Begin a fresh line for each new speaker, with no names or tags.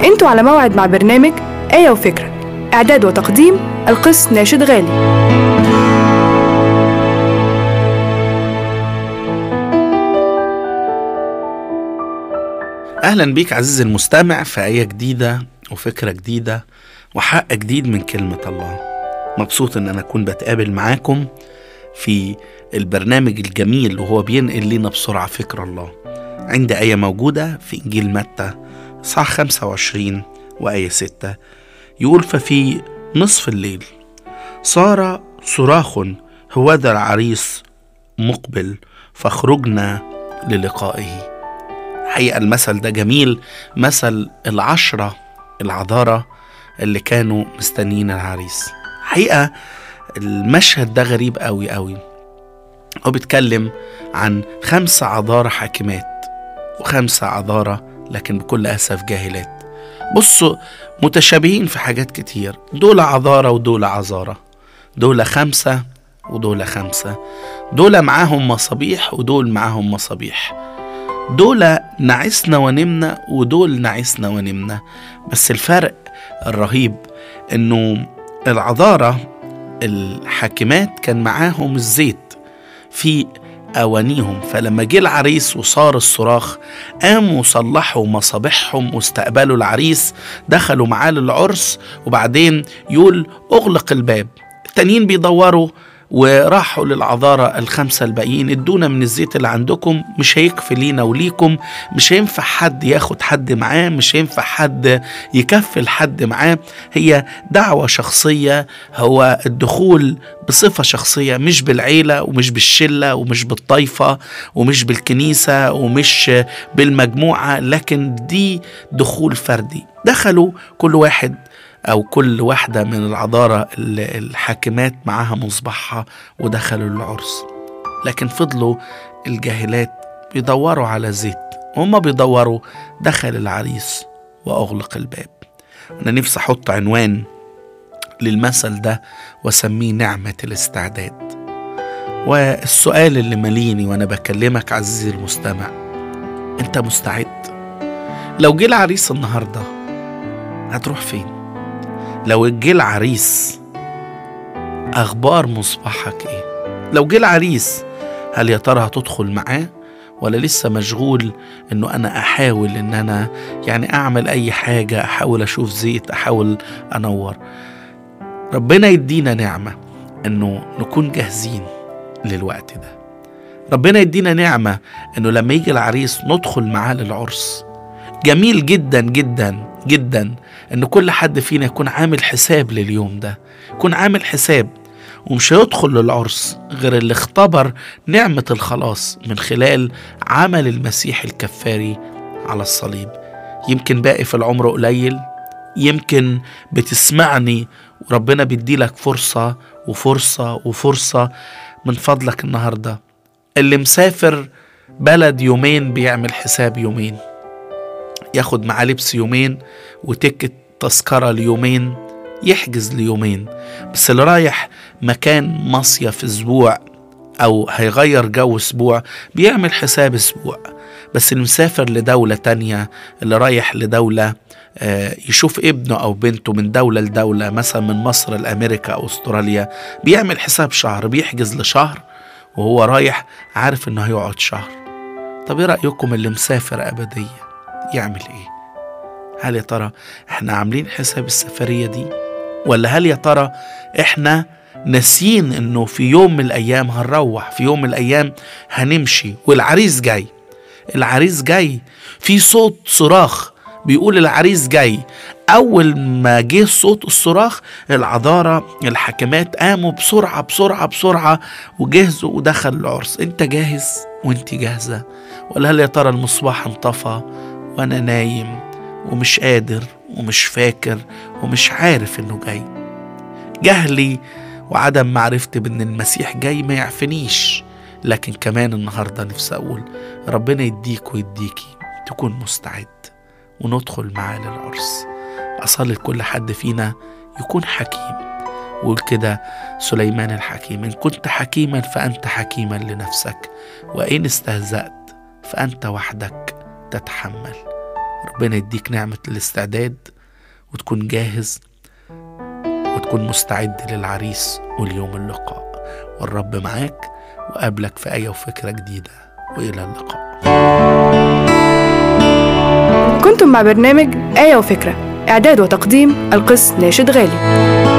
انتوا على موعد مع برنامج آية وفكرة إعداد وتقديم القس ناشد غالي
أهلا بيك عزيزي المستمع في آية جديدة وفكرة جديدة وحق جديد من كلمة الله مبسوط إن أنا أكون بتقابل معاكم في البرنامج الجميل وهو بينقل لنا بسرعة فكر الله عند آية موجودة في إنجيل متى صح 25 وآية 6 يقول ففي نصف الليل صار صراخ هوذا العريس مقبل فخرجنا للقائه حقيقة المثل ده جميل مثل العشرة العذارة اللي كانوا مستنيين العريس حقيقة المشهد ده غريب قوي قوي هو بيتكلم عن خمسة عذارة حاكمات وخمسة عذارة لكن بكل أسف جاهلات بصوا متشابهين في حاجات كتير دول عذارة ودول عذارة دول خمسة ودول خمسة دول معاهم مصابيح ودول معاهم مصابيح دول نعسنا ونمنا ودول نعسنا ونمنا بس الفرق الرهيب انه العذارة الحاكمات كان معاهم الزيت في أوانيهم فلما جه العريس وصار الصراخ قاموا صلحوا مصابيحهم واستقبلوا العريس دخلوا معاه للعرس وبعدين يقول اغلق الباب التانيين بيدوروا وراحوا للعذارى الخمسة الباقيين ادونا من الزيت اللي عندكم مش هيكفي لينا وليكم مش هينفع حد ياخد حد معاه مش هينفع حد يكفل حد معاه هي دعوة شخصية هو الدخول بصفة شخصية مش بالعيلة ومش بالشلة ومش بالطائفة ومش بالكنيسة ومش بالمجموعة لكن دي دخول فردي دخلوا كل واحد أو كل واحدة من العذارى الحاكمات معاها مصباحها ودخلوا العرس لكن فضلوا الجاهلات بيدوروا على زيت وهم بيدوروا دخل العريس وأغلق الباب أنا نفسي أحط عنوان للمثل ده وأسميه نعمة الاستعداد والسؤال اللي ماليني وأنا بكلمك عزيزي المستمع أنت مستعد؟ لو جه العريس النهارده هتروح فين؟ لو جه العريس اخبار مصباحك ايه لو جه العريس هل يا ترى هتدخل معاه ولا لسه مشغول انه انا احاول ان انا يعني اعمل اي حاجه احاول اشوف زيت احاول انور ربنا يدينا نعمه انه نكون جاهزين للوقت ده ربنا يدينا نعمه انه لما يجي العريس ندخل معاه للعرس جميل جدا جدا جدا ان كل حد فينا يكون عامل حساب لليوم ده يكون عامل حساب ومش هيدخل للعرس غير اللي اختبر نعمة الخلاص من خلال عمل المسيح الكفاري على الصليب يمكن باقي في العمر قليل يمكن بتسمعني وربنا بيديلك فرصة وفرصة وفرصة من فضلك النهاردة اللي مسافر بلد يومين بيعمل حساب يومين ياخد معاه لبس يومين وتكت تذكرة ليومين يحجز ليومين بس اللي رايح مكان مصيف اسبوع او هيغير جو اسبوع بيعمل حساب اسبوع بس اللي مسافر لدولة تانية اللي رايح لدولة يشوف ابنه او بنته من دولة لدولة مثلا من مصر لامريكا او استراليا بيعمل حساب شهر بيحجز لشهر وهو رايح عارف انه هيقعد شهر طب ايه رأيكم اللي مسافر ابديه يعمل ايه هل يا ترى احنا عاملين حساب السفريه دي ولا هل يا ترى احنا ناسيين انه في يوم من الايام هنروح في يوم من الايام هنمشي والعريس جاي العريس جاي في صوت صراخ بيقول العريس جاي اول ما جه صوت الصراخ العذارى الحاكمات قاموا بسرعه بسرعه بسرعه وجهزوا ودخلوا العرس انت جاهز وانت جاهزه ولا هل يا ترى المصباح انطفى وانا نايم ومش قادر ومش فاكر ومش عارف انه جاي جهلي وعدم معرفتي بان المسيح جاي ما يعفنيش لكن كمان النهارده نفسي اقول ربنا يديك ويديكي تكون مستعد وندخل معاه للعرس اصلي لكل حد فينا يكون حكيم وقول كده سليمان الحكيم ان كنت حكيما فانت حكيما لنفسك وان استهزات فانت وحدك تتحمل ربنا يديك نعمة الاستعداد وتكون جاهز وتكون مستعد للعريس واليوم اللقاء والرب معاك وقابلك في آية وفكرة جديدة وإلى اللقاء
كنتم مع برنامج آية وفكرة إعداد وتقديم القس ناشد غالي